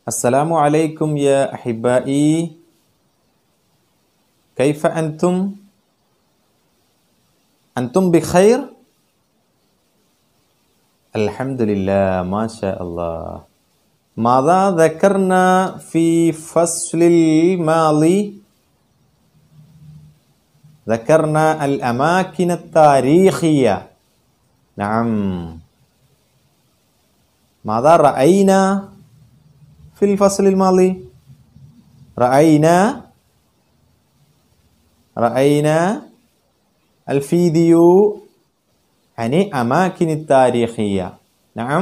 السلام عليكم يا أحبائي كيف أنتم؟ أنتم بخير؟ الحمد لله ما شاء الله ماذا ذكرنا في فصل الماضي؟ ذكرنا الأماكن التاريخية نعم ماذا رأينا في الفصل الماضي رأينا رأينا الفيديو عن أماكن التاريخية نعم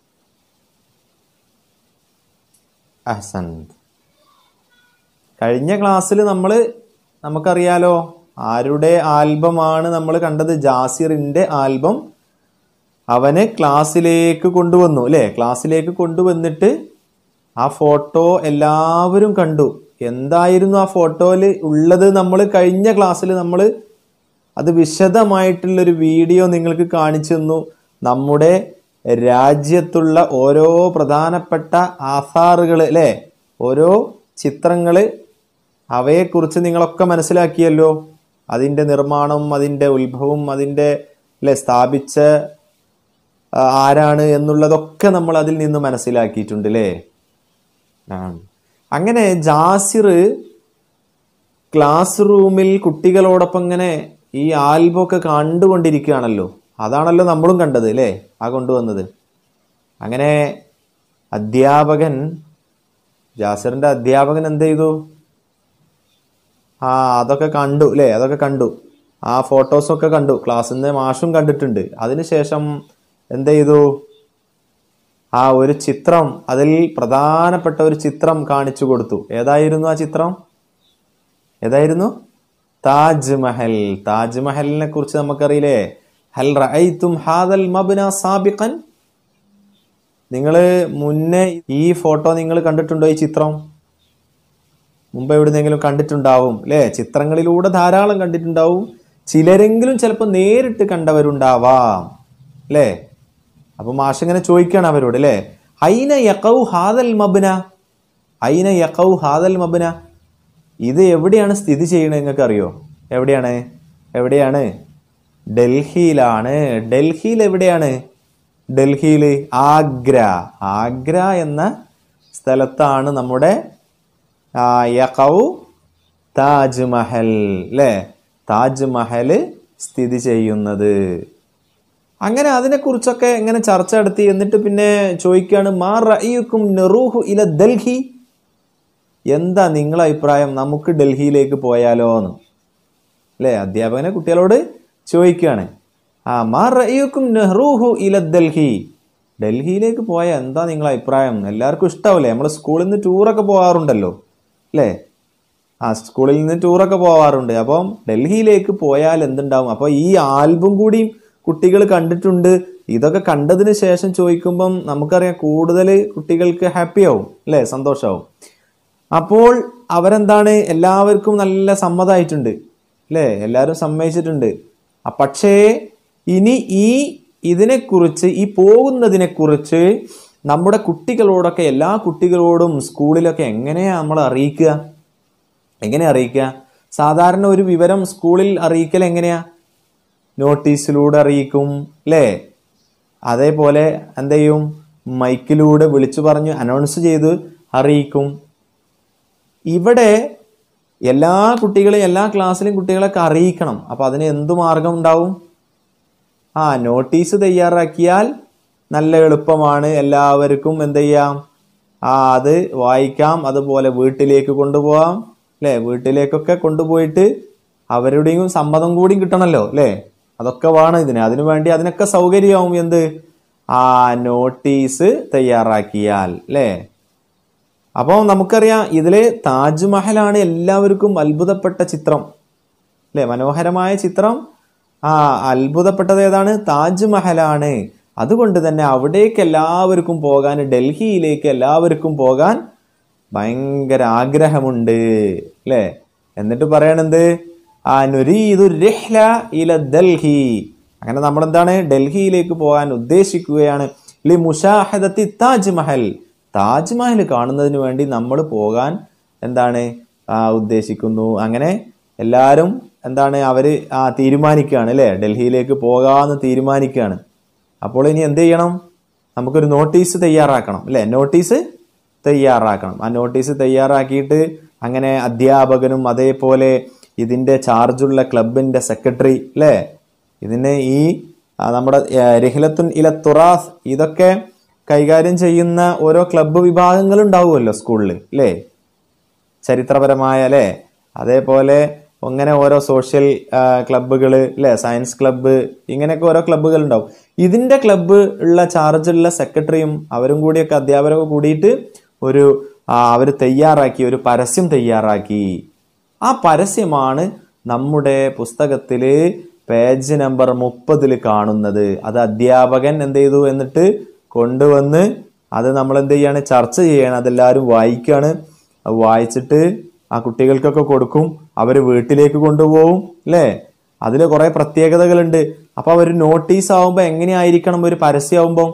أحسنت കഴിഞ്ഞ ക്ലാസ്സിൽ നമ്മൾ നമുക്കറിയാലോ ആരുടെ ആൽബമാണ് നമ്മൾ കണ്ടത് ജാസിറിന്റെ ആൽബം അവന് ക്ലാസ്സിലേക്ക് കൊണ്ടുവന്നു അല്ലേ ക്ലാസ്സിലേക്ക് കൊണ്ടുവന്നിട്ട് ആ ഫോട്ടോ എല്ലാവരും കണ്ടു എന്തായിരുന്നു ആ ഫോട്ടോയിൽ ഉള്ളത് നമ്മൾ കഴിഞ്ഞ ക്ലാസ്സിൽ നമ്മൾ അത് വിശദമായിട്ടുള്ളൊരു വീഡിയോ നിങ്ങൾക്ക് കാണിച്ചു തന്നു നമ്മുടെ രാജ്യത്തുള്ള ഓരോ പ്രധാനപ്പെട്ട ആധാറുകൾ അല്ലേ ഓരോ ചിത്രങ്ങൾ അവയെക്കുറിച്ച് നിങ്ങളൊക്കെ മനസ്സിലാക്കിയല്ലോ അതിൻ്റെ നിർമ്മാണം അതിൻ്റെ ഉത്ഭവം അതിൻ്റെ അല്ലെ സ്ഥാപിച്ച ആ, ആരാണ് എന്നുള്ളതൊക്കെ നമ്മൾ അതിൽ നിന്ന് മനസ്സിലാക്കിയിട്ടുണ്ട് അല്ലേ ആ. അങ്ങനെ ജാസിർ ക്ലാസ് റൂമിൽ കുട്ടികളോടൊപ്പം ഇങ്ങനെ ഈ ആൽബം ഒക്കെ കണ്ടുകൊണ്ടിരിക്കുകയാണല്ലോ അതാണല്ലോ നമ്മളും കണ്ടത് അല്ലേ ആ കൊണ്ടുവന്നത് അങ്ങനെ അധ്യാപകൻ ജാസിറിന്റെ അധ്യാപകൻ എന്ത് ചെയ്തു ആ അതൊക്കെ കണ്ടു അല്ലേ അതൊക്കെ കണ്ടു ആ ഫോട്ടോസൊക്കെ കണ്ടു ക്ലാസ്സിൽ നിന്ന് മാഷും കണ്ടിട്ടുണ്ട് അതിനുശേഷം എന്ത് ചെയ്തു ആ ഒരു ചിത്രം അതിൽ പ്രധാനപ്പെട്ട ഒരു ചിത്രം കാണിച്ചു കൊടുത്തു ഏതായിരുന്നു ആ ചിത്രം ഏതായിരുന്നു താജ്മഹൽ താജ്മഹലിനെ കുറിച്ച് നമുക്കറിയില്ലേ ഹൽ റഅയ്തും ഹാദൽ മബ്ന സാബിഖൻ നിങ്ങൾ മുന്നേ ഈ ഫോട്ടോ നിങ്ങൾ കണ്ടിട്ടുണ്ടോ ഈ ചിത്രം മുമ്പ് എവിടുന്നെങ്കിലും കണ്ടിട്ടുണ്ടാവും അല്ലേ ചിത്രങ്ങളിലൂടെ ധാരാളം കണ്ടിട്ടുണ്ടാവും ചിലരെങ്കിലും ചിലപ്പോൾ നേരിട്ട് കണ്ടവരുണ്ടാവാം അല്ലേ അപ്പൊ മാഷ് ഇങ്ങനെ ചോദിക്കാണ് അവരോട് അല്ലേ ഐന യക്കൗ ഹാദൽ മബ്ന ഐന യക്കൗ ഹാദൽ മബ്ന ഇത് എവിടെയാണ് സ്ഥിതി ചെയ്യണത് നിങ്ങൾക്ക് അറിയോ എവിടെയാണ് എവിടെയാണ് ഡൽഹിയിലാണ് ഡൽഹിയിൽ എവിടെയാണ് ഡൽഹിയിൽ ആഗ്ര ആഗ്ര എന്ന സ്ഥലത്താണ് നമ്മുടെ ആ, യഖൗ താജ്മഹൽ അല്ലേ താജ്മഹൽ സ്ഥിതി ചെയ്യുന്നത് അങ്ങനെ അതിനെക്കുറിച്ചൊക്കെ ഇങ്ങനെ ചർച്ച നടത്തി എന്നിട്ട് പിന്നെ ചോദിക്കുകയാണ് മാ റഅയ്യുക്കും നെറൂഹു ഇല ഡൽഹി എന്താ നിങ്ങളെ അഭിപ്രായം നമുക്ക് ഡൽഹിയിലേക്ക് പോയാലോ എന്ന് അല്ലേ അധ്യാപകനെ കുട്ടികളോട് ചോദിക്കുകയാണ് ആ മാ റഅയ്യുക്കും നെഹ്റൂഹു ഇല ഡൽഹി ഡൽഹിയിലേക്ക് പോയാൽ എന്താ നിങ്ങളെ അഭിപ്രായം എല്ലാവർക്കും ഇഷ്ടാവില്ലേ നമ്മൾ സ്കൂളിൽ നിന്ന് ടൂറൊക്കെ പോകാറുണ്ടല്ലോ അല്ലേ ആ സ്കൂളിൽ നിന്ന് ടൂറൊക്കെ പോവാറുണ്ട് അപ്പം ഡൽഹിയിലേക്ക് പോയാൽ എന്തുണ്ടാവും അപ്പോൾ ഈ ആൽബം കൂടി കുട്ടികൾ കണ്ടിട്ടുണ്ട് ഇതൊക്കെ കണ്ടതിന് ശേഷം ചോദിക്കുമ്പം നമുക്കറിയാം കൂടുതൽ കുട്ടികൾക്ക് ഹാപ്പി ആവും അല്ലേ സന്തോഷമാവും അപ്പോൾ അവരെന്താണ് എല്ലാവർക്കും നല്ല സമ്മതമായിട്ടുണ്ട് അല്ലേ എല്ലാവരും സമ്മതിച്ചിട്ടുണ്ട് ആ, പക്ഷേ ഇനി ഈ ഇതിനെക്കുറിച്ച് ഈ പോകുന്നതിനെക്കുറിച്ച് നമ്മുടെ കുട്ടികളോടൊക്കെ എല്ലാ കുട്ടികളോടും സ്കൂളിലൊക്കെ എങ്ങനെയാ നമ്മൾ അറിയിക്കുക എങ്ങനെ അറിയിക്കുക സാധാരണ ഒരു വിവരം സ്കൂളിൽ അറിയിക്കൽ എങ്ങനെയാ നോട്ടീസിലൂടെ അറിയിക്കും അല്ലേ അതേപോലെ എന്ത് ചെയ്യും മൈക്കിലൂടെ വിളിച്ചു പറഞ്ഞ് അനൗൺസ് ചെയ്ത് അറിയിക്കും ഇവിടെ എല്ലാ കുട്ടികളെയും എല്ലാ ക്ലാസ്സിലെയും കുട്ടികളൊക്കെ അറിയിക്കണം അപ്പൊ അതിന് എന്തു മാർഗം ഉണ്ടാവും ആ നോട്ടീസ് തയ്യാറാക്കിയാൽ നല്ല എളുപ്പമാണ് എല്ലാവർക്കും എന്ത് ചെയ്യാം ആ അത് വായിക്കാം അതുപോലെ വീട്ടിലേക്ക് കൊണ്ടുപോകാം അല്ലേ വീട്ടിലേക്കൊക്കെ കൊണ്ടുപോയിട്ട് അവരുടെയും സമ്മതം കൂടി കിട്ടണമല്ലോ അല്ലേ അതൊക്കെ വേണം ഇതിന് അതിനു വേണ്ടി അതിനൊക്കെ സൗകര്യമാവും എന്ത് ആ നോട്ടീസ് തയ്യാറാക്കിയാൽ അല്ലേ അപ്പോൾ നമുക്കറിയാം ഇതില് താജ്മഹലാണ് എല്ലാവർക്കും അത്ഭുതപ്പെട്ട ചിത്രം അല്ലെ മനോഹരമായ ചിത്രം ആ അത്ഭുതപ്പെട്ടത് ഏതാണ് താജ്മഹലാണ് അതുകൊണ്ട് തന്നെ അവിടേക്ക് എല്ലാവർക്കും പോകാൻ ഡൽഹിയിലേക്ക് എല്ലാവർക്കും പോകാൻ ഭയങ്കര ആഗ്രഹമുണ്ട് അല്ലേ എന്നിട്ട് പറയണെന്ത് ആ നുരീദു റിഹ്ല ഇല ഡൽഹി അങ്ങനെ നമ്മൾ എന്താണ് ഡൽഹിയിലേക്ക് പോകാൻ ഉദ്ദേശിക്കുകയാണ് ലി മുഷാഹദത്തി താജ്മഹൽ താജ്മഹൽ കാണുന്നതിന് വേണ്ടി നമ്മൾ പോകാൻ എന്താണ് ആ, ഉദ്ദേശിക്കുന്നു അങ്ങനെ എല്ലാവരും എന്താണ് അവര് ആ തീരുമാനിക്കുകയാണ് അല്ലേ ഡൽഹിയിലേക്ക് പോകാമെന്ന് തീരുമാനിക്കുകയാണ് അപ്പോൾ ഇനി എന്ത് ചെയ്യണം നമുക്കൊരു നോട്ടീസ് തയ്യാറാക്കണം അല്ലേ നോട്ടീസ് തയ്യാറാക്കണം ആ നോട്ടീസ് തയ്യാറാക്കിയിട്ട് അങ്ങനെ അധ്യാപകനും അതേപോലെ ഇതിന്റെ ചാർജുള്ള ക്ലബിന്റെ സെക്രട്ടറി അല്ലേ ഇതിന് ഈ ആ, നമ്മുടെ ആ, രഹിലത്തുൻ ഇല തുറാസ് ഇതൊക്കെ കൈകാര്യം ചെയ്യുന്ന ഓരോ ക്ലബ്ബ് വിഭാഗങ്ങൾ ഉണ്ടാവുമല്ലോ സ്കൂളിൽ അല്ലേ ചരിത്രപരമായ അല്ലേ അതേപോലെ അങ്ങനെ ഓരോ സോഷ്യൽ ക്ലബ്ബുകൾ അല്ലേ സയൻസ് ക്ലബ്ബ് ഇങ്ങനെയൊക്കെ ഓരോ ക്ലബ്ബുകൾ ഉണ്ടാവും ഇതിന്റെ ക്ലബ്ബ് ഉള്ള ചാർജുള്ള സെക്രട്ടറിയും അവരും കൂടിയൊക്കെ അധ്യാപകരൊക്കെ കൂടിയിട്ട് ഒരു അവർ തയ്യാറാക്കി ഒരു പരസ്യം തയ്യാറാക്കി ആ പരസ്യമാണ് നമ്മുടെ പുസ്തകത്തില് പേജ് നമ്പർ മുപ്പതിൽ കാണുന്നത് അത് അധ്യാപകൻ എന്ത് ചെയ്തു എന്നിട്ട് കൊണ്ടുവന്ന് അത് നമ്മൾ എന്ത് ചെയ്യാണ് ചർച്ച ചെയ്യണം അതെല്ലാവരും വായിക്കാണ് അത് വായിച്ചിട്ട് ആ കുട്ടികൾക്കൊക്കെ കൊടുക്കും അവർ വീട്ടിലേക്ക് കൊണ്ടുപോകും അല്ലേ അതിൽ കുറെ പ്രത്യേകതകളുണ്ട് അപ്പൊ അവർ നോട്ടീസ് ആവുമ്പോൾ എങ്ങനെയായിരിക്കണം ഒരു പരസ്യമാവുമ്പോൾ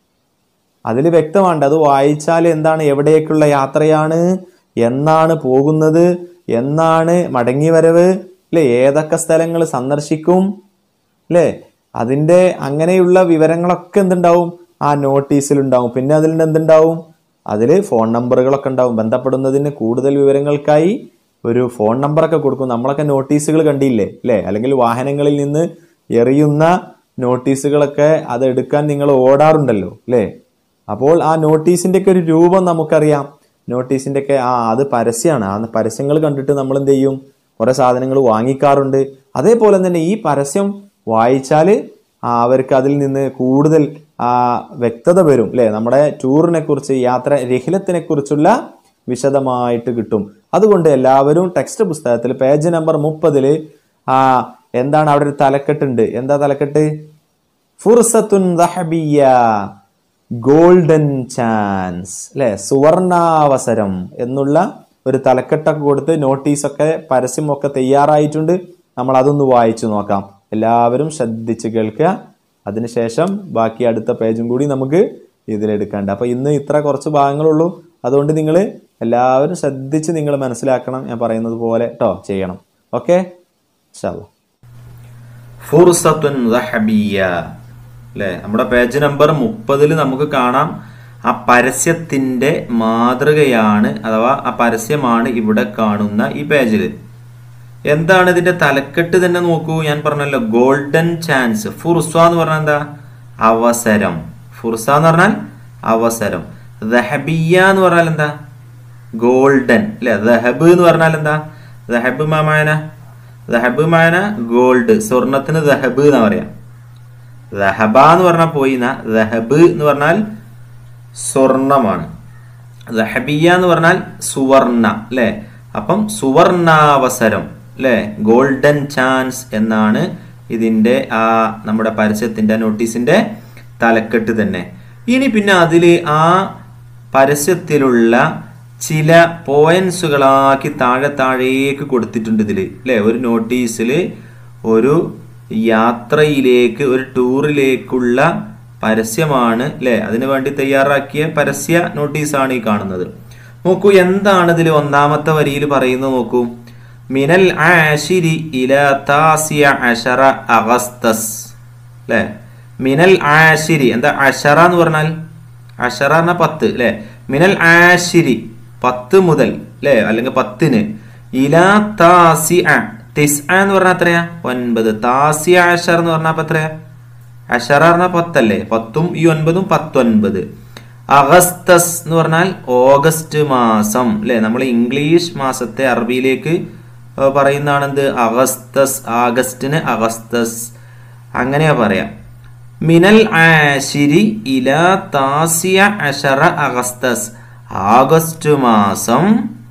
അതിൽ വ്യക്തമാണ് അത് വായിച്ചാൽ എന്താണ് എവിടേക്കുള്ള യാത്രയാണ് എന്നാണ് പോകുന്നത് എന്നാണ് മടങ്ങി വരവ് അല്ലെ ഏതൊക്കെ സ്ഥലങ്ങൾ സന്ദർശിക്കും അല്ലേ അതിന്റെ അങ്ങനെയുള്ള വിവരങ്ങളൊക്കെ എന്തുണ്ടാവും ആ നോട്ടീസിൽ ഉണ്ടാവും പിന്നെ അതിൽ എന്തുണ്ടാവും അതിൽ ഫോൺ നമ്പറുകളൊക്കെ ഉണ്ടാവും ബന്ധപ്പെടുന്നതിന് കൂടുതൽ വിവരങ്ങൾക്കായി ഒരു ഫോൺ നമ്പറൊക്കെ കൊടുക്കും നമ്മളൊക്കെ നോട്ടീസുകൾ കണ്ടില്ലേ അല്ലേ അല്ലെങ്കിൽ വാഹനങ്ങളിൽ നിന്ന് എറിയുന്ന നോട്ടീസുകളൊക്കെ അത് എടുക്കാൻ നിങ്ങൾ ഓടാറുണ്ടല്ലോ അല്ലേ അപ്പോൾ ആ നോട്ടീസിന്റെ ഒക്കെ ഒരു രൂപം നമുക്കറിയാം നോട്ടീസിന്റെ ഒക്കെ ആ അത് പരസ്യമാണ് ആ പരസ്യങ്ങൾ കണ്ടിട്ട് നമ്മൾ എന്ത് ചെയ്യും കുറെ സാധനങ്ങൾ വാങ്ങിക്കാറുണ്ട് അതേപോലെ തന്നെ ഈ പരസ്യം വായിച്ചാൽ അവർക്ക് അതിൽ നിന്ന് കൂടുതൽ ആ വ്യക്തത വരും അല്ലെ നമ്മുടെ ടൂറിനെ കുറിച്ച് യാത്ര രഹിലത്തിനെ കുറിച്ചുള്ള വിശദമായിട്ട് കിട്ടും അതുകൊണ്ട് എല്ലാവരും ടെക്സ്റ്റ് പുസ്തകത്തിൽ പേജ് നമ്പർ മുപ്പതില് ആ എന്താണ് അവിടെ ഒരു തലക്കെട്ടുണ്ട് എന്താ തലക്കെട്ട് ഫുർസത്തുൻ ദഹബിയ ഗോൾഡൻ ചാൻസ് അല്ലെ സുവർണാവസരം എന്നുള്ള ഒരു തലക്കെട്ടൊക്കെ കൊടുത്ത് നോട്ടീസൊക്കെ പരസ്യമൊക്കെ തയ്യാറായിട്ടുണ്ട് നമ്മൾ അതൊന്ന് വായിച്ചു നോക്കാം എല്ലാവരും ശ്രദ്ധിച്ച് കേൾക്കുക അതിനുശേഷം ബാക്കി അടുത്ത പേജും കൂടി നമുക്ക് ഇതിലെടുക്കാണ്ട് അപ്പൊ ഇന്ന് ഇത്ര കുറച്ച് ഭാഗങ്ങളുള്ളൂ അതുകൊണ്ട് നിങ്ങൾ എല്ലാവരും ശ്രദ്ധിച്ച് നിങ്ങൾ മനസ്സിലാക്കണം ഞാൻ പറയുന്നത് പോലെ കേട്ടോ ചെയ്യണം ഓക്കെ ഫുർസത്തുൻ ദഹബിയ അല്ലെ നമ്മുടെ പേജ് നമ്പർ മുപ്പതിൽ നമുക്ക് കാണാം ആ പരസ്യത്തിന്റെ മാതൃകയാണ് അഥവാ ആ പരസ്യമാണ് ഇവിടെ കാണുന്ന ഈ പേജിൽ എന്താണ് ഇതിന്റെ തലക്കെട്ട് തന്നെ നോക്കൂ ഞാൻ പറഞ്ഞല്ലോ ഗോൾഡൻ ചാൻസ് ഫുർസ എന്ന് പറഞ്ഞാൽ എന്താ അവസരം ഫുർസ എന്ന് പറഞ്ഞാൽ അവസരം ദഹബിയ എന്ന് പറഞ്ഞാൽ എന്താ ഗോൾഡൻ അല്ലെ ദഹബ് എന്ന് പറഞ്ഞാൽ എന്താ ദഹബ് മാമായന ദഹബ് മായന ഗോൾഡ് സ്വർണത്തിന് ദഹബ് എന്നാ പറയാം ദഹബ എന്ന് പറഞ്ഞാൽ പോയി ദഹബ് എന്ന് പറഞ്ഞാൽ സ്വർണമാണ് ദഹബിയ എന്ന് പറഞ്ഞാൽ സുവർണ അല്ലെ അപ്പം സുവർണാവസരം അല്ലെ ഗോൾഡൻ ചാൻസ് എന്നാണ് ഇതിന്റെ ആ നമ്മുടെ പരസ്യത്തിന്റെ നോട്ടീസിന്റെ തലക്കെട്ട് തന്നെ ഇനി പിന്നെ അതിൽ ആ പരസ്യത്തിലുള്ള ചില പോയിന്റ്സുകളാക്കി താഴെ താഴേക്ക് കൊടുത്തിട്ടുണ്ട് ഇതിൽ അല്ലെ ഒരു നോട്ടീസിൽ ഒരു യാത്രയിലേക്ക് ഒരു ടൂറിലേക്കുള്ള പരസ്യമാണ് അല്ലെ അതിനു വേണ്ടി തയ്യാറാക്കിയ പരസ്യ നോട്ടീസാണ് ഈ കാണുന്നത് നോക്കൂ എന്താണ് ഇതിൽ ഒന്നാമത്തെ വരിയിൽ പറയുന്നത് നോക്കൂ മിനൽ ആഷിരി ഇല താസിയ അഷറ അഗസ്തസ് അല്ലെ മിനൽ ആഷിരി എന്താ അഷറ എന്ന് പറഞ്ഞാൽ അഷറ എന്ന പത്ത് അല്ലെ മിനൽ ആഷിരി പത്ത് മുതൽ അല്ലെ അല്ലെങ്കിൽ പത്തിന് ഇല താസി തിസ് എന്ന് പറഞ്ഞാൽ എത്രയാ ഒൻപത് താസി അഷർ എന്ന് പറഞ്ഞാൽ അപ്പൊ എത്രയാ അഷറ പറഞ്ഞാൽ പത്തല്ലേ പത്തും ഈ ഒൻപതും പത്തൊൻപത് അഗസ്തസ് എന്ന് പറഞ്ഞാൽ ഓഗസ്റ്റ് മാസം അല്ലെ നമ്മൾ ഇംഗ്ലീഷ് മാസത്തെ അറബിയിലേക്ക് പറയുന്നതാണ് എന്ത് അഗസ്തസ് ആഗസ്റ്റിന് അഗസ്തസ് അങ്ങനെയാ പറയാം മിനൽ ആഷിരി ഇല താസിയ അഷറ അഗസ്തസ് ആഗസ്റ്റ് മാസം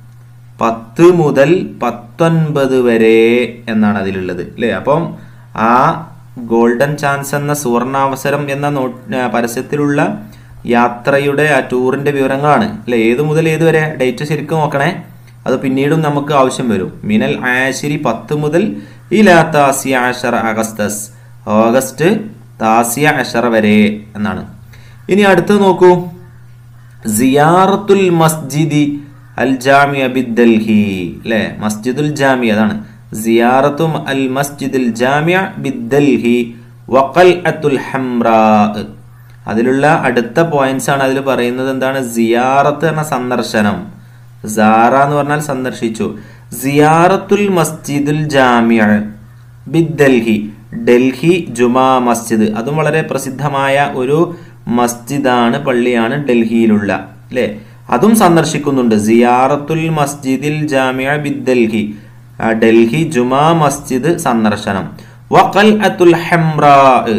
പത്ത് മുതൽ പത്തൊൻപത് വരെ എന്നാണ് അതിലുള്ളത് അല്ലേ അപ്പം ആ ഗോൾഡൻ ചാൻസ് എന്ന സുവർണാവസരം എന്ന നോ പരസ്യത്തിലുള്ള യാത്രയുടെ ആ ടൂറിന്റെ വിവരങ്ങളാണ് അല്ലെ ഏത് മുതൽ ഏത് വരെ ഡേറ്റ് ശരിക്കും നോക്കണേ അത് പിന്നീടും നമുക്ക് ആവശ്യം വരും മിനൽ ആശിരി പത്ത് മുതൽ ഇലാ താസിയ അഷറ അഗസ്തസ് ഓഗസ്റ്റ് താസിയ അഷറ വരെ എന്നാണ് ഇനി അടുത്ത് നോക്കൂ സിയാറത്തുൽ മസ്ജിദി അൽ ജാമിയ ബിദ്ദൽഹി അല്ലേ മസ്ജിദുൽ ജാമിയ അതാണ് സിയാറത്തു അൽ മസ്ജിദുൽ ജാമിയ ബിദ്ദൽഹി വഖൽ അത്തുൽ ഹംറാ അതിലുള്ള അടുത്ത പോയിന്റ്സ് ആണ് അതിൽ പറയുന്നത് എന്താണ് സിയാറത്ത് എന്ന സന്ദർശനം സാറ എന്ന് പറഞ്ഞാൽ സന്ദർശിച്ചു സിയാറത്തുൽ മസ്ജിദുൽ ജാമിയ ബിദ്ദൽഹി ഡൽഹി ജുമാ മസ്ജിദ് അതും വളരെ പ്രസിദ്ധമായ ഒരു മസ്ജിദാണ് പള്ളിയാണ് ഡൽഹിയിലുള്ള അല്ലേ അതും സന്ദർശിക്കുന്നുണ്ട് സിയാറത്തുൽ മസ്ജിദിൽ ജാമിയ ബിദ്ദൽഹി ആ, ഡൽഹി ജുമാ മസ്ജിദ് സന്ദർശനം വഖൽ അത്തുൽ ഹംറാ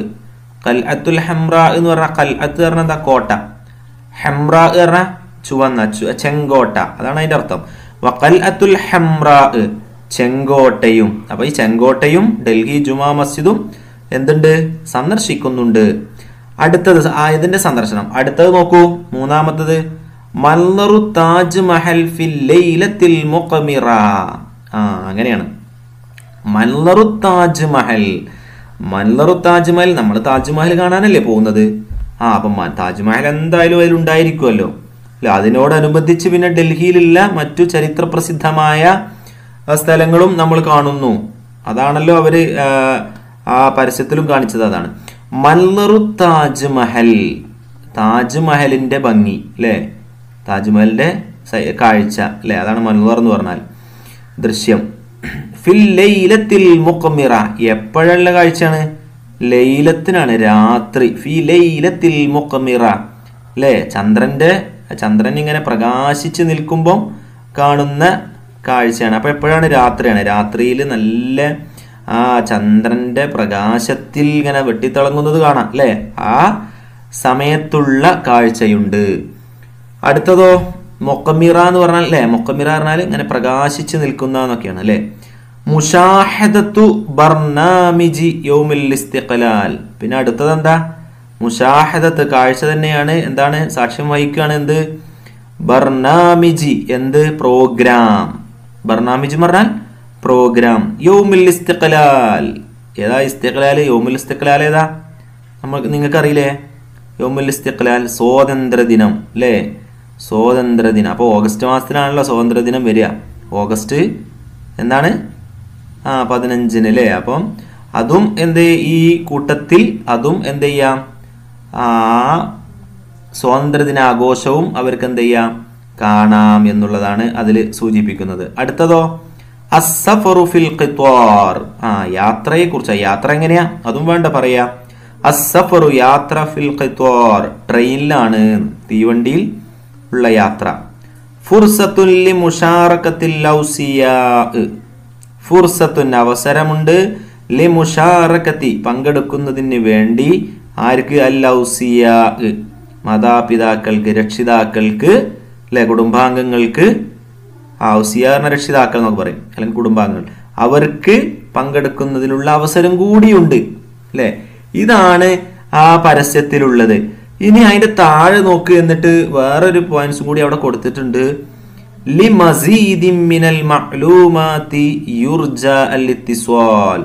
കൽ അത്തുൽ ഹംറാ എന്ന് പറഞ്ഞാൽ കൽ അത്ത് പറഞ്ഞാൽ എന്താ കോട്ട ഹെംറ പറഞ്ഞ ചുവന്ന ചു- ചെങ്കോട്ട അതാണ് അതിന്റെ അർത്ഥം വഖൽ അത്തുൽ ഹെംറ ചെങ്കോട്ടയും അപ്പൊ ഈ ചെങ്കോട്ടയും ഡൽഹി ജുമാ മസ്ജിദും എന്തുണ്ട് സന്ദർശിക്കുന്നുണ്ട് അടുത്തത് സ- ആ ഇതിന്റെ സന്ദർശനം അടുത്തത് നോക്കൂ മൂന്നാമത്തത് മല്ലറു താജ് മഹൽ ഫിൽ ലൈലത്തിൽ മുഖമിറ ആ അങ്ങനെയാണ് മല്ലറു താജ് മഹൽ മല്ലറു താജ് മഹൽ നമ്മൾ താജ്മഹൽ കാണാനല്ലേ പോകുന്നത് ആ അപ്പം മ- താജ്മഹൽ എന്തായാലും അതിലുണ്ടായിരിക്കുമല്ലോ അല്ല അതിനോടനുബന്ധിച്ച് പിന്നെ ഡൽഹിയിലുള്ള മറ്റു ചരിത്ര പ്രസിദ്ധമായ ആ, സ്ഥലങ്ങളും നമ്മൾ കാണുന്നു അതാണല്ലോ അവര് ആ, ആ പരസ്യത്തിലും കാണിച്ചത് അതാണ് മല്ലറു താജ്മഹൽ താജ്മഹലിന്റെ ഭംഗി അല്ലേ താജ്മഹലിന്റെ സ- കാഴ്ച അല്ലേ അതാണ് മല്ലർ എന്ന് പറഞ്ഞാൽ ദൃശ്യം ഫിൽ ലൈലത്തിൽ മുഖമിറ എപ്പോഴുള്ള കാഴ്ചയാണ് ലൈലത്തിനാണ് രാത്രി ഫി ലൈലത്തിൽ മുഖമിറ അല്ലേ ചന്ദ്രന്റെ ചന്ദ്രൻ ഇങ്ങനെ പ്രകാശിച്ച് നിൽക്കുമ്പോൾ കാണുന്ന കാഴ്ചയാണ് അപ്പൊ എപ്പോഴാണ് രാത്രിയാണ് രാത്രിയിൽ നല്ല ആ ചന്ദ്രന്റെ പ്രകാശത്തിൽ ഇങ്ങനെ വെട്ടിത്തിളങ്ങുന്നത് കാണാം അല്ലേ ആ സമയത്തുള്ള കാഴ്ചയുണ്ട് അടുത്തതോ മൊക്കമിറ എന്ന് പറഞ്ഞാൽ അല്ലേ മൊക്കമിറ പറഞ്ഞാൽ ഇങ്ങനെ പ്രകാശിച്ച് നിൽക്കുന്ന എന്നൊക്കെയാണ് അല്ലേ മുഷാഹദത്തു ബർനാമിജി യൗമിൽ ഇസ്തിഖലാൽ പിന്നെ അടുത്തത് എന്താ മുഷാഹദത്ത് കാഴ്ച തന്നെയാണ് എന്താണ് സാക്ഷ്യം വഹിക്കുകയാണ് എന്ത് ബർനാമിജി എന്ത് പ്രോഗ്രാം ബർനാമിജ് എന്ന് പറഞ്ഞാൽ പ്രോഗ്രാം യൗമിൽ ഇസ്തിഖലാൽ ഏതാ ഇസ്തിഖലാൽ യൗമിൽ ഇസ്തിഖലാൽ ഏതാ നമുക്ക് നിങ്ങൾക്ക് അറിയില്ലേ യോമുൽ ഇസ്തിഖ്ലാൽ സ്വാതന്ത്ര്യ ദിനം അല്ലേ സ്വാതന്ത്ര്യ ദിനം അപ്പോൾ ഓഗസ്റ്റ് മാസത്തിലാണല്ലോ സ്വാതന്ത്ര്യ ദിനം വരിക ഓഗസ്റ്റ് എന്താണ് ആ പതിനഞ്ചിന് അല്ലേ അപ്പം അതും എന്ത് ഈ കൂട്ടത്തിൽ അതും എന്ത് ചെയ്യാം ആ സ്വാതന്ത്ര്യദിന ആഘോഷവും അവർക്ക് എന്ത് ചെയ്യാം കാണാം എന്നുള്ളതാണ് അതിൽ സൂചിപ്പിക്കുന്നത് അടുത്തതോ അസ്സഫറു ഫിൽ ഖിത്വാർ ആ യാത്രയെ കുറിച്ച് യാത്ര എങ്ങനെയാ അതും വേണ്ട പറയാ അസ്സഫറു യാത്ര ഫിൽ ഖിത്വാർ ട്രെയിനിലാണ് തീവണ്ടിയിൽ ഉള്ള യാത്ര ഫുർസത്തുൻ ലി മുഷാറക്കത്തിൽ ലൗസിയാ ഫുർസത്തുൻ അവസരമുണ്ട് ലി മുഷാറക്കത്തി പങ്കെടുക്കുന്നതിന് വേണ്ടി ആർക്ക് അല്ലൗസിയ മാതാപിതാക്കൾക്ക് രക്ഷിതാക്കൾക്ക് അല്ലെ കുടുംബാംഗങ്ങൾക്ക് ഔസിയാറിന രക്ഷിതാക്കൾ എന്നൊക്കെ പറയും അല്ലെങ്കിൽ കുടുംബാംഗങ്ങൾ അവർക്ക് പങ്കെടുക്കുന്നതിനുള്ള അവസരം കൂടിയുണ്ട് അല്ലെ ഇതാണ് ആ പരസ്യത്തിലുള്ളത് ഇനി അതിന്റെ താഴെ നോക്ക് എന്നിട്ട് വേറൊരു പോയിന്റ്സ് കൂടി അവിടെ കൊടുത്തിട്ടുണ്ട് لمزيد من المعلومات يرجى الاتصال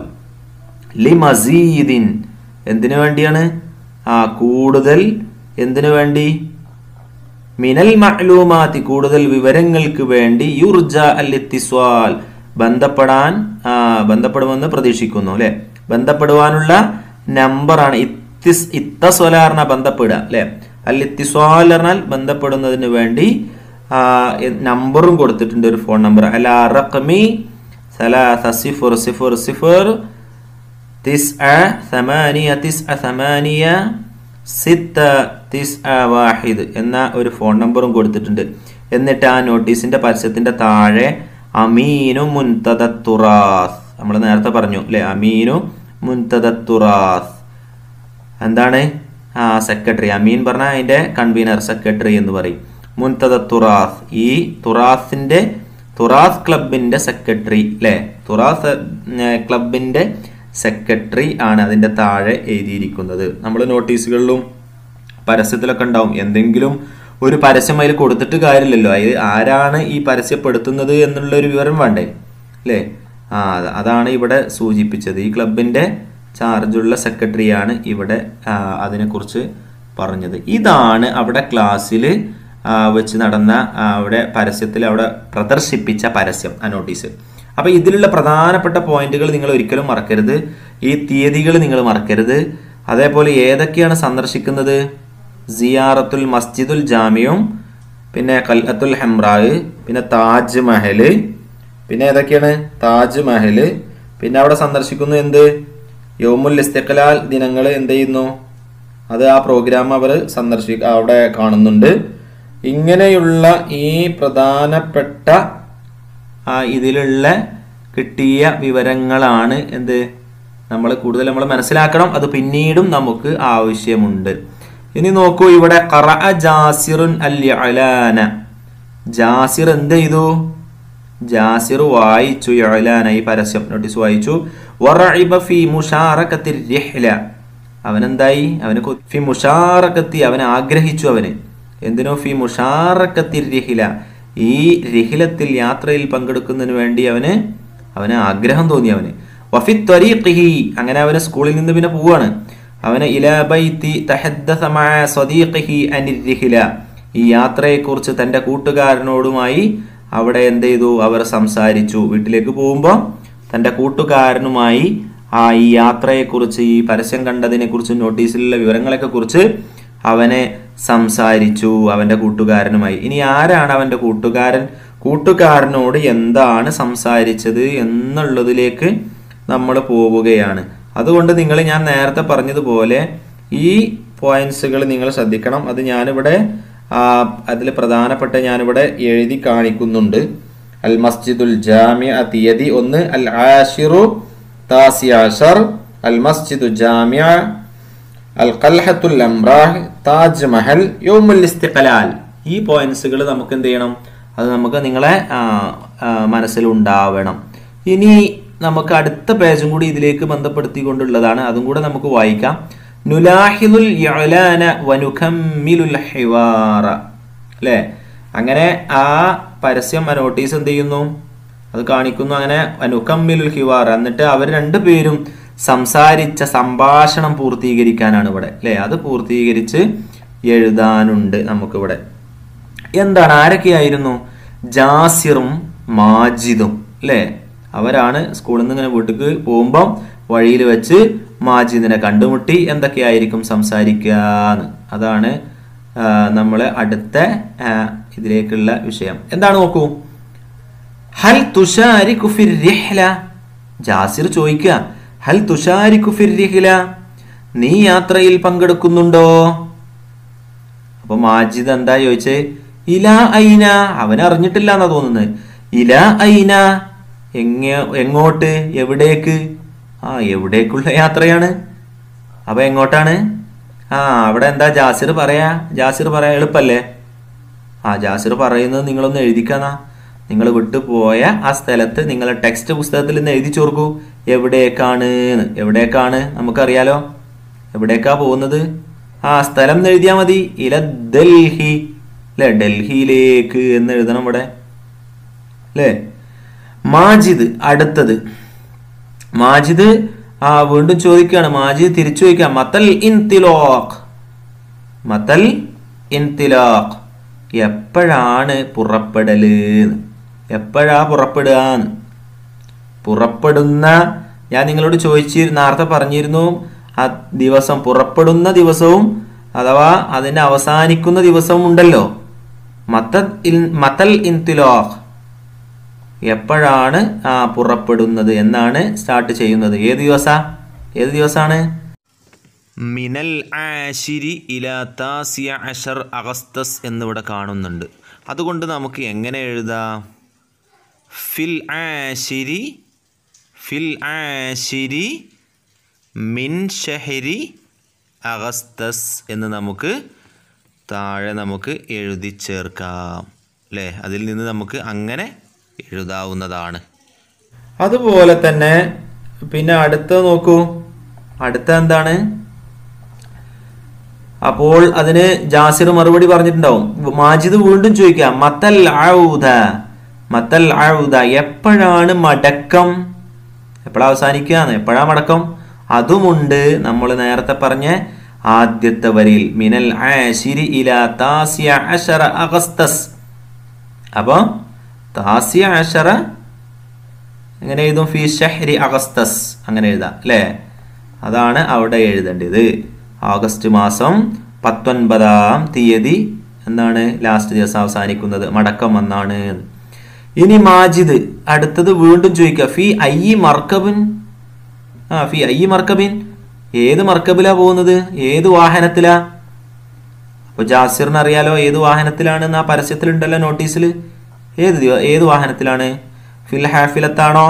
ലിമസീദിൻ എന്തിനു വേണ്ടിയാണ് ആ കൂടുതൽ എന്തിനു വേണ്ടി മിനൽ മഅലൂമാത്തി കൂടുതൽ വിവരങ്ങൾക്ക് വേണ്ടി യുർജ അൽ ഇത്തിസ്വാൽ ബന്ധപ്പെടാൻ ആ, ബന്ധപ്പെടുമെന്ന് പ്രതീക്ഷിക്കുന്നു അല്ലെ ബന്ധപ്പെടുവാനുള്ള നമ്പറാണ് ഇത്തിസ് ഇത്തസ്വലാറിന ബന്ധപ്പെടുക അല്ലെ അൽ ഇത്തിസ്വാൽ പറഞ്ഞാൽ ബന്ധപ്പെടുന്നതിന് വേണ്ടി ആ, എ- നമ്പറും കൊടുത്തിട്ടുണ്ട് ഒരു ഫോൺ നമ്പർ അല റഖ്മി സലാസ സിഫുർ സിഫുർ സിഫുർ تسعة ثمانية تسعة ثمانية സിത്ത തിസ് വാഹിദ് എന്ന ഒരു ഫോൺ നമ്പറും കൊടുത്തിട്ടുണ്ട് എന്നിട്ട് ആ നോട്ടീസിന്റെ പരസ്യത്തിന്റെ താഴെ അമീനു മുൻതദത്തുറാസ് നമ്മൾ നേരത്തെ പറഞ്ഞു അല്ലെ അമീനു മുൻതദത്തുറാസ് എന്താണ് ആ സെക്രട്ടറി അമീൻ പറഞ്ഞ അതിന്റെ കൺവീനർ സെക്രട്ടറി എന്ന് പറയും മുൻതദ തുറാസ് ഈ തുറാസിന്റെ തുറാസ് ക്ലബിന്റെ സെക്രട്ടറി അല്ലെ തുറാസ് ഏർ, ക്ലബിന്റെ സെക്രട്ടറി ആണ് അതിന്റെ താഴെ എഴുതിയിരിക്കുന്നത് നമ്മൾ നോട്ടീസുകളിലും പരസ്യത്തിലൊക്കെ ഉണ്ടാവും എന്തെങ്കിലും ഒരു പരസ്യം അതിൽ കൊടുത്തിട്ട് കാര്യമില്ലല്ലോ അത് ആരാണ് ഈ പരസ്യപ്പെടുത്തുന്നത് എന്നുള്ള ഒരു വിവരം വേണ്ടേ അല്ലേ ആ അത് അതാണ് ഇവിടെ സൂചിപ്പിച്ചത് ഈ ക്ലബിന്റെ ചാർജുള്ള സെക്രട്ടറിയാണ് ഇവിടെ ആ, അതിനെക്കുറിച്ച് പറഞ്ഞത് ഇതാണ് അവിടെ ക്ലാസ്സിൽ ആ, വെച്ച് നടന്ന ആ, അവിടെ പരസ്യത്തിൽ അവിടെ പ്രദർശിപ്പിച്ച പരസ്യം ആ നോട്ടീസ് അപ്പൊ ഇതിലുള്ള പ്രധാനപ്പെട്ട പോയിന്റുകൾ നിങ്ങൾ ഒരിക്കലും മറക്കരുത് ഈ തീയതികൾ നിങ്ങൾ മറക്കരുത് അതേപോലെ ഏതൊക്കെയാണ് സന്ദർശിക്കുന്നത് സിയാറത്തുൽ മസ്ജിദുൽ ജാമിയും പിന്നെ കൽഅത്തുൽ ഹെംറാവ് പിന്നെ താജ് മഹല് പിന്നെ ഏതൊക്കെയാണ് താജ് മഹല് പിന്നെ അവിടെ സന്ദർശിക്കുന്നു എന്ത് യോമുൽ ഇസ്തിഖലാൽ ദിനങ്ങൾ എന്ത് ചെയ്യുന്നു അത് ആ പ്രോഗ്രാം അവർ സന്ദർശി അവിടെ കാണുന്നുണ്ട് ഇങ്ങനെയുള്ള ഈ പ്രധാനപ്പെട്ട ആ ഇതിലുള്ള കിട്ടിയ വിവരങ്ങളാണ് എന്ത് നമ്മൾ കൂടുതൽ നമ്മൾ മനസ്സിലാക്കണം അത് പിന്നീടും നമുക്ക് ആവശ്യമുണ്ട് ഇനി നോക്കൂ ഇവിടെ ഖറഅ ജാസിറുൻ അൽ ഇഅലാന ജാസിർ എന്ത് ചെയ്തു ജാസിർ വായിച്ചു ഇഅലാന ഈ പരസ്യം നോട്ടീസ് വായിച്ചു വറഇബ ഫി മുഷാറകത്തിൽ റിഹ്ല അവനെന്തായി അവന് കൊ- ഫി മുഷാറക്കത്തി അവൻ ആഗ്രഹിച്ചു അവന് എന്തിനോ ഫി മുഷാറക്കത്തി റിഹില ഈ റിഹിലത്തിൽ യാത്രയിൽ പങ്കെടുക്കുന്നതിന് വേണ്ടി അവന് അവന് ആഗ്രഹം തോന്നി അവന് വഫി ത്വരീഖിഹി അങ്ങനെ അവന് സ്കൂളിൽ നിന്ന് പിന്നെ പോവാണ് അവന് ഇലാ ബൈത്തി തഹദ്ദസ മഅ സ്വദീഖിഹി അനിർ റിഹില ഈ യാത്രയെക്കുറിച്ച് തന്റെ കൂട്ടുകാരനോടുമായി അവിടെ എന്ത് ചെയ്തു അവർ സംസാരിച്ചു വീട്ടിലേക്ക് പോകുമ്പോൾ തന്റെ കൂട്ടുകാരനുമായി ആ ഈ യാത്രയെക്കുറിച്ച് ഈ പരസ്യം കണ്ടതിനെ കുറിച്ച് നോട്ടീസിലുള്ള വിവരങ്ങളൊക്കെ കുറിച്ച് അവനെ സംസാരിച്ചു അവന്റെ കൂട്ടുകാരനുമായി ഇനി ആരാണ് അവന്റെ കൂട്ടുകാരൻ കൂട്ടുകാരനോട് എന്താണ് സംസാരിച്ചത് എന്നുള്ളതിലേക്ക് നമ്മൾ പോവുകയാണ് അതുകൊണ്ട് നിങ്ങൾ ഞാൻ നേരത്തെ പറഞ്ഞതുപോലെ ഈ പോയിന്റ്സുകൾ നിങ്ങൾ ശ്രദ്ധിക്കണം അത് ഞാനിവിടെ അതിൽ പ്രധാനപ്പെട്ട ഞാനിവിടെ എഴുതി കാണിക്കുന്നുണ്ട് അൽ മസ്ജിദുൽ ജാമിയ തീയതി ഒന്ന് അൽ ആഷിറു താസി അഷർ അൽ മസ്ജിദു ജാമിയ അൽ കൽഹത്തുൽ അംറാഹ് താജ് മഹൽ യോമുൽ ഇസ്തിഖലാൽ ഈ പോയിന്റ്സുകൾ നമുക്ക് എന്ത് ചെയ്യണം അത് നമുക്ക് നിങ്ങളെ ആ, ആ, മനസ്സിലുണ്ടാവണം ഇനി നമുക്ക് അടുത്ത പേജും കൂടി ഇതിലേക്ക് ബന്ധപ്പെടുത്തിക്കൊണ്ടുള്ളതാണ് അതും കൂടെ നമുക്ക് വായിക്കാം നുലാഹിദുൽ ഇഅലാന വനുകമ്മിലുൽ ഹിവാറ അല്ലേ അങ്ങനെ ആ പരസ്യം ആ നോട്ടീസ് എന്ത് ചെയ്യുന്നു അത് കാണിക്കുന്നു അങ്ങനെ അനുക്കമ്മിലുൽ ഹിവാർ എന്നിട്ട് അവർ രണ്ടുപേരും സംസാരിച്ച സംഭാഷണം പൂർത്തീകരിക്കാനാണ് ഇവിടെ അല്ലേ അത് പൂർത്തീകരിച്ച് എഴുതാനുണ്ട് നമുക്കിവിടെ എന്താണ് ആരൊക്കെയായിരുന്നു ജാസിറും മാജിദും അല്ലേ അവരാണ് സ്കൂളിൽ നിന്ന് ഇങ്ങനെ വീട്ടിലേക്ക് പോകുമ്പോൾ വഴിയിൽ വെച്ച് മാജിദിനെ കണ്ടുമുട്ടി എന്തൊക്കെയായിരിക്കും സംസാരിക്കാന്ന് അതാണ് നമ്മൾ അടുത്ത ആ, ഇതിലേക്കുള്ള വിഷയം എന്താണ് നോക്കൂ ഹൽ തുഷാരിഖു ഫിർ റിഹ്ല ജാസിർ ചോദിക്കുക ഹൽ തുഷാരിഖു ഫിർ റിഹ്ല നീ യാത്രയിൽ പങ്കെടുക്കുന്നുണ്ടോ അപ്പൊ മാജിദ് എന്താ ചോദിച്ചേ ഇല ഐന അവൻ അറിഞ്ഞിട്ടില്ല എന്നാ തോന്നുന്നത് ഇല ഐന എങ്ങ എങ്ങോട്ട് എവിടേക്ക് ആ എവിടേക്കുള്ള യാത്രയാണ് അപ്പൊ എങ്ങോട്ടാണ് ആ അവിടെ എന്താ ജാസിർ പറയാ ജാസിർ പറയാ എളുപ്പല്ലേ ആ ജാസിർ പറയുന്നത് നിങ്ങളൊന്ന് എഴുതിക്കാന്നാ നിങ്ങൾ വിട്ടുപോയ ആ സ്ഥലത്ത് നിങ്ങളെ ടെക്സ്റ്റ് പുസ്തകത്തിൽ നിന്ന് എഴുതി ചോർക്കൂ എവിടേക്കാണ് ന്ന്. എവിടേക്കാണ് നമുക്കറിയാലോ എവിടേക്കാ പോകുന്നത് ആ സ്ഥലം എന്ന് എഴുതിയാൽ മതി ഇല ഡൽഹി അല്ലെ ഡൽഹിയിലേക്ക് എന്ന് എഴുതണം ഇവിടെ അല്ലേ മാജിദ് അടുത്തത് മാജിദ് ആ വീണ്ടും ചോദിക്കുകയാണ് മാജിദ് തിരിച്ചു ചോദിക്കുക മത്തൽ ഇൻതിലോഖ് മത്തൽ ഇൻതിലാഖ് എപ്പോഴാണ് പുറപ്പെടല് ന്ന്. എപ്പോഴാ പുറപ്പെടുകന്ന് പുറപ്പെടുന്ന ഞാൻ നിങ്ങളോട് ചോദിച്ചു നേരത്തെ പറഞ്ഞിരുന്നു ആ ദിവസം പുറപ്പെടുന്ന ദിവസവും അഥവാ അതിന്റെ അവസാനിക്കുന്ന ദിവസവും ഉണ്ടല്ലോ മത്തൽ ഇൻ- മത്തൽ ഇൻതിലാഖ് എപ്പോഴാണ് ആ പുറപ്പെടുന്നത് എന്നാണ് സ്റ്റാർട്ട് ചെയ്യുന്നത് ഏത് ദിവസ ഏത് ദിവസമാണ് മിനൽ ആശിരി ഇല താസിയ അഷർ അഗസ്തസ് എന്നിവിടെ കാണുന്നുണ്ട് അതുകൊണ്ട് നമുക്ക് എങ്ങനെ എഴുതാം ഫിൽ ആശിരി ഫിൽ ആശിരി മിൻ ഷഹരി അഗസ്തസ് എന്ന് നമുക്ക് താഴെ നമുക്ക് എഴുതി ചേർക്കാം അല്ലേ അതിൽ നിന്ന് നമുക്ക് അങ്ങനെ എഴുതാവുന്നതാണ് അതുപോലെ തന്നെ പിന്നെ അടുത്ത നോക്കൂ അടുത്ത എന്താണ് അപ്പോൾ അതിന് ജാസിർ മറുപടി പറഞ്ഞിട്ടുണ്ടാവും മാജിദ് വീണ്ടും ചോദിക്കാം മത്തൽ ഔദ മത്തൽ ഔദ എപ്പോഴാണ് മടക്കം എപ്പോഴാ അവസാനിക്കുകയാണ് എപ്പോഴാ മടക്കം അതുമുണ്ട് നമ്മൾ നേരത്തെ പറഞ്ഞ ആദ്യത്തെ വരിയിൽ മിനൽ ആശിരി ഇല താസിയ അഷറ അഗസ്തസ് അപ്പോൾ താസിയ അഷറ എങ്ങനെ എഴുതും ഫി ഷഹ്രി അഗസ്തസ് അങ്ങനെ എഴുതാം അല്ലേ അതാണ് അവിടെ എഴുതേണ്ടത് ഓഗസ്റ്റ് മാസം പത്തൊൻപതാം തീയതി എന്താണ് ലാസ്റ്റ് ദിവസം അവസാനിക്കുന്നത് മടക്കം വന്നാണ് ഇനി മാജിദ് അടുത്തത് വീണ്ടും ചോദിക്കുക ഫി ഐ മർക്കബിൻ ആ ഫി ഐ മർക്കബിൻ ഏത് മർക്കബിലാ പോകുന്നത് ഏത് വാഹനത്തിലാ അപ്പൊ ജാസിറിന് അറിയാലോ ഏത് വാഹനത്തിലാണെന്ന് ആ പരസ്യത്തിലുണ്ടല്ലോ നോട്ടീസിൽ ഏത് ദിവ- ഏത് വാഹനത്തിലാണ് ഫിൽ ഹാഫിലത്താണോ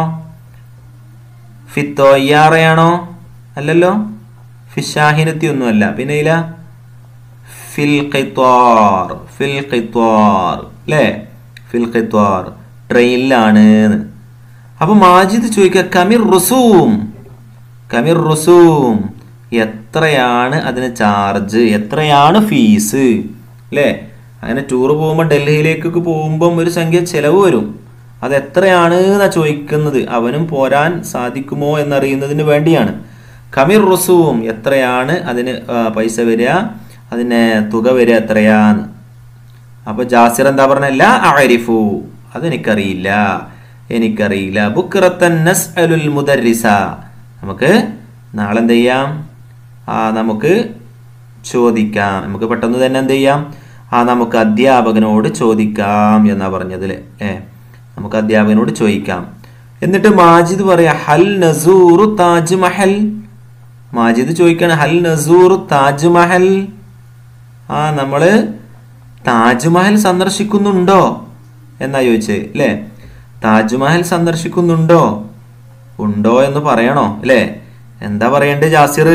ഫിത്തോയ്യാറയാണോ അല്ലല്ലോ ഫിഷാഹിനത്തി ഒന്നുമല്ല പിന്നെ ഇല്ല ഫിൽ ഖിത്വാർ ഫിൽ ഖിത്വാർ അല്ലേ ഫിൽ ഖിത്വാർ ട്രെയിനിലാണ് അപ്പൊ മാജിദ് ചോദിക്കുക കമിർ റുസൂം കമിർ റുസൂം എത്രയാണ് അതിന് ചാർജ് എത്രയാണ് ഫീസ് അല്ലേ അങ്ങനെ ടൂർ പോകുമ്പോൾ ഡൽഹിയിലേക്കൊക്കെ പോകുമ്പം ഒരു സംഖ്യ ചെലവ് വരും അത് എത്രയാണ് എന്നാ ചോദിക്കുന്നത് അവനും പോരാൻ സാധിക്കുമോ എന്നറിയുന്നതിന് വേണ്ടിയാണ് കമിർ റുസൂം എത്രയാണ് അതിന് ആ, പൈസ വരിക അതിന് തുക വരിക എത്രയാന്ന് അപ്പൊ ജാസിർ എന്താ പറഞ്ഞല്ല അരിഫു അതെനിക്കറിയില്ല എനിക്കറിയില്ല ബുക്റത്തൻ നസ്അലുൽ മുദർരിസ നമുക്ക് നാളെ എന്ത് ചെയ്യാം ആ നമുക്ക് ചോദിക്കാം നമുക്ക് പെട്ടെന്ന് തന്നെ എന്ത് ചെയ്യാം ആ നമുക്ക് അധ്യാപകനോട് ചോദിക്കാം എന്നാ പറഞ്ഞതിൽ ഏ നമുക്ക് അധ്യാപകനോട് ചോദിക്കാം എന്നിട്ട് മാജിദ് പറയാ ഹൽ നസൂറു താജ്മഹൽ മാജിദ് ചോദിക്കാണ് ഹൽ നസൂറു താജ്മഹൽ ആ നമ്മള് താജ്മഹൽ സന്ദർശിക്കുന്നുണ്ടോ എന്നാ ചോദിച്ചത് അല്ലേ താജ്മഹൽ സന്ദർശിക്കുന്നുണ്ടോ ഉണ്ടോ എന്ന് പറയണോ അല്ലേ എന്താ പറയേണ്ടത് ജാസിർ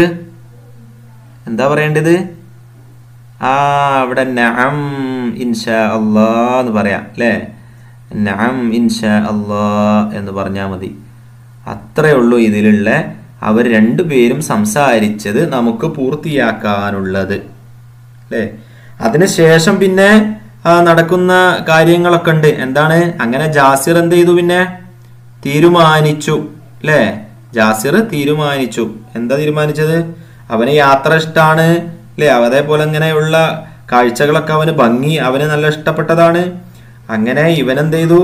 എന്താ പറയേണ്ടത് ആ അവിടെ നഅം ഇൻഷാ അല്ലാ എന്ന് പറയാം അല്ലേ നഅം ഇൻഷാ അല്ലാ എന്ന് പറഞ്ഞാൽ മതി അത്രേ ഉള്ളൂ ഇതിലുള്ള അവർ രണ്ടുപേരും സംസാരിച്ചത് നമുക്ക് പൂർത്തിയാക്കാനുള്ളത് അല്ലേ അതിനുശേഷം പിന്നെ ആ, നടക്കുന്ന കാര്യങ്ങളൊക്കെ ഉണ്ട് എന്താണ് അങ്ങനെ ജാസിർ എന്ത് ചെയ്തു പിന്നെ തീരുമാനിച്ചു അല്ലേ ജാസിർ തീരുമാനിച്ചു എന്താ തീരുമാനിച്ചത് അവന് യാത്ര ഇഷ്ടമാണ് അല്ലേ അതേപോലെ ഇങ്ങനെയുള്ള കാഴ്ചകളൊക്കെ അവന് ഭംഗി അവന് നല്ല ഇഷ്ടപ്പെട്ടതാണ് അങ്ങനെ ഇവൻ എന്ത് ചെയ്തു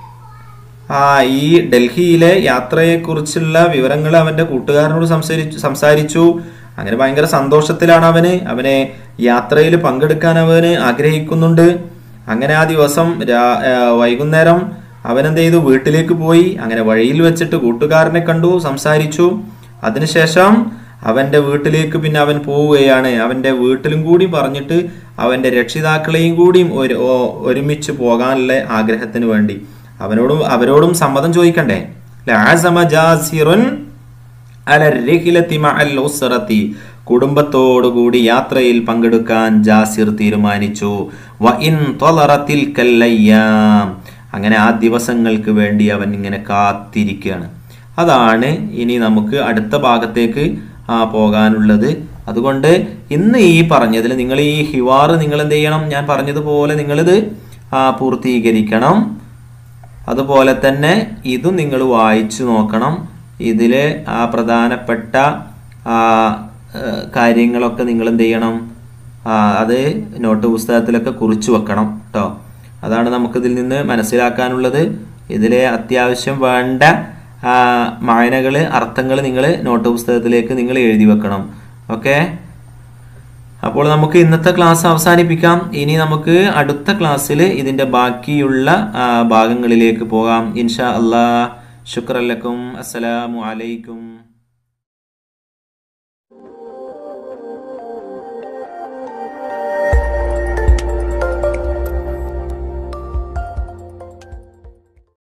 ആ ഈ ഡൽഹിയിലെ യാത്രയെക്കുറിച്ചുള്ള വിവരങ്ങൾ അവന്റെ കൂട്ടുകാരനോട് സംസാരിച്ചു സംസാരിച്ചു അങ്ങനെ ഭയങ്കര സന്തോഷത്തിലാണ് അവന് അവനെ യാത്രയിൽ പങ്കെടുക്കാൻ അവന് ആഗ്രഹിക്കുന്നുണ്ട് അങ്ങനെ ആ ദിവസം രാ- ആ, വൈകുന്നേരം അവൻ എന്ത് ചെയ്തു വീട്ടിലേക്ക് പോയി അങ്ങനെ വഴിയിൽ വെച്ചിട്ട് കൂട്ടുകാരനെ കണ്ടു സംസാരിച്ചു അതിനുശേഷം അവന്റെ വീട്ടിലേക്ക് പിന്നെ അവൻ പോവുകയാണ് അവന്റെ വീട്ടിലും കൂടി പറഞ്ഞിട്ട് അവന്റെ രക്ഷിതാക്കളെയും കൂടിയും ഒരു ഓ- ഒരുമിച്ച് പോകാനുള്ള ആഗ്രഹത്തിന് വേണ്ടി അവനോടും അവരോടും സമ്മതം ചോദിക്കണ്ടേ ലഅസമ ജാസിറുൻ അല രഹിലത്തി മഅൽ ഉസ്റത്തി കുടുംബത്തോടുകൂടി യാത്രയിൽ പങ്കെടുക്കാൻ ജാസിർ തീരുമാനിച്ചു വ ഇൻ തൊലറത്തിൽ കല്ലയ്യാം അങ്ങനെ ആ ദിവസങ്ങൾക്ക് വേണ്ടി അവൻ ഇങ്ങനെ കാത്തിരിക്കുകയാണ് അതാണ് ഇനി നമുക്ക് അടുത്ത ഭാഗത്തേക്ക് ആ, പോകാനുള്ളത് അതുകൊണ്ട് ഇന്ന് ഈ പറഞ്ഞതിൽ നിങ്ങൾ ഈ ഹിവാർ നിങ്ങൾ എന്ത് ചെയ്യണം ഞാൻ പറഞ്ഞതുപോലെ നിങ്ങളിത് ആ, പൂർത്തീകരിക്കണം അതുപോലെ തന്നെ ഇതും നിങ്ങൾ വായിച്ചു നോക്കണം ഇതിൽ ആ പ്രധാനപ്പെട്ട ആ, ഏഹ്, കാര്യങ്ങളൊക്കെ നിങ്ങൾ എന്ത് ചെയ്യണം ആ, അത് നോട്ട് പുസ്തകത്തിലൊക്കെ കുറിച്ചു വെക്കണം കേട്ടോ അതാണ് നമുക്കിതിൽ നിന്ന് മനസ്സിലാക്കാനുള്ളത് ഇതിലെ അത്യാവശ്യം വേണ്ട മായനകൾ അർത്ഥങ്ങൾ നിങ്ങൾ നോട്ട് പുസ്തകത്തിലേക്ക് നിങ്ങൾ എഴുതി വെക്കണം ഓക്കെ അപ്പോൾ നമുക്ക് ഇന്നത്തെ ക്ലാസ് അവസാനിപ്പിക്കാം ഇനി നമുക്ക് അടുത്ത ക്ലാസ്സിൽ ഇതിൻ്റെ ബാക്കിയുള്ള ആ, ഭാഗങ്ങളിലേക്ക് പോകാം ഇൻഷാ അല്ലാ ശുക്രല്ലക്കും അസ്സലാമു അലൈക്കും